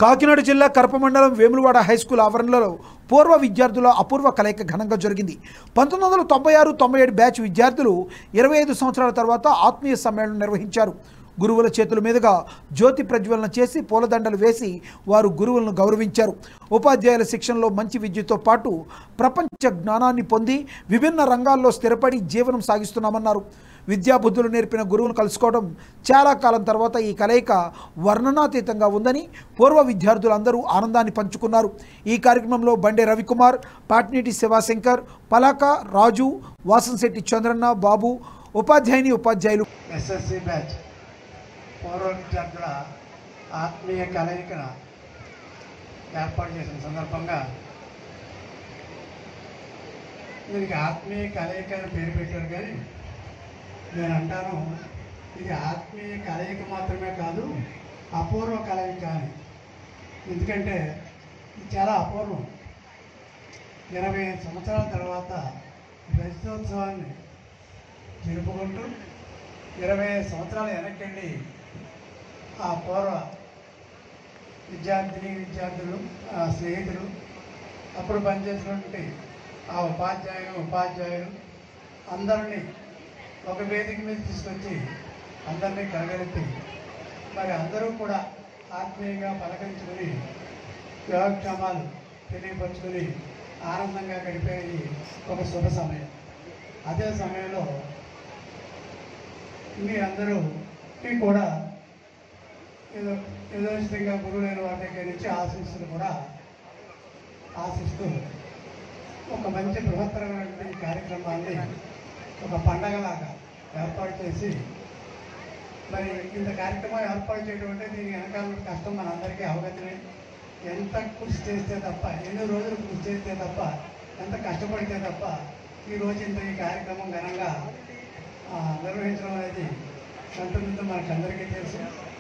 కాకినాడ జిల్లా కరప మండలం వేములవాడ హైస్కూల్ ఆవరణలో పూర్వ విద్యార్థుల అపూర్వ కలయిక ఘనంగా జరిగింది పంతొమ్మిది వందల తొంభై ఆరు తొంభై ఏడు బ్యాచ్ విద్యార్థులు ఇరవై ఐదు సంవత్సరాల తర్వాత ఆత్మీయ సమ్మేళనం నిర్వహించారు గురువుల చేతుల మీదుగా జ్యోతి ప్రజ్వలన చేసి పూలదండలు వేసి వారు గురువులను గౌరవించారు ఉపాధ్యాయుల శిక్షణలో మంచి విద్యతో పాటు ప్రపంచ జ్ఞానాన్ని పొంది విభిన్న రంగాల్లో స్థిరపడి జీవనం సాగిస్తున్నామన్నారు విద్యాబుద్ధులు నేర్పిన గురువును కలుసుకోవడం చాలా కాలం తర్వాత ఈ కలయిక వర్ణనాతీతంగా ఉందని పూర్వ విద్యార్థులందరూ ఆనందాన్ని పంచుకున్నారు ఈ కార్యక్రమంలో బండే రవికుమార్ పాట్నీటి శివాశంకర్ పలాక రాజు వాసంశెట్టి చంద్రన్న బాబు ఉపాధ్యాయుని ఉపాధ్యాయులు ఎస్ఎస్సి బ్యాచ్ పూర్వ విద్యార్థుల ఆత్మీయ కలయిక ఏర్పాటు చేసిన సందర్భంగా దీనికి ఆత్మీయ కలయిక అని పేరు పెట్టారు కానీ నేను అంటాను ఇది ఆత్మీయ కలయిక మాత్రమే కాదు అపూర్వ కలయిక అని ఎందుకంటే ఇది చాలా అపూర్వం ఇరవై ఐదు సంవత్సరాల తర్వాత రజతోత్సవాన్ని జరుపుకుంటూ ఇరవై ఐదు సంవత్సరాల వెనక్కి ఆ పూర్వ విద్యార్థిని విద్యార్థులు ఆ స్నేహితులు అప్పుడు పనిచేసినటువంటి ఆ ఉపాధ్యాయులు ఉపాధ్యాయులు అందరినీ ఒక వేదిక మీద తీసుకొచ్చి అందరినీ కలగలిపి మరి అందరూ కూడా ఆత్మీయంగా పలకరించుకొని యోగక్షేమాలు తెలియపరుచుకొని ఆనందంగా గడిపేది ఒక శుభ సమయం అదే సమయంలో మీ అందరూ మీ కూడా ఏదో ఏదో విధంగా గురువులైన వారి దగ్గర నుంచి ఆశీస్సులు కూడా ఆశిస్తూ ఒక మంచి బృహత్తరమైనటువంటి కార్యక్రమాన్ని ఒక పండగలాగా ఏర్పాటు చేసి మరి ఇంత కార్యక్రమం ఏర్పాటు చేయడం అంటే దీని వెనకాల ఉన్న కష్టం మనందరికీ అవగతమే ఎంత కృషి చేస్తే తప్ప ఎన్ని రోజులు కృషి చేస్తే తప్ప ఎంత కష్టపడితే తప్ప ఈ రోజు ఇంత ఈ కార్యక్రమం ఘనంగా ఆ, నిర్వహించడం అనేది ఉంటుందో మనకు అందరికీ తెలుసు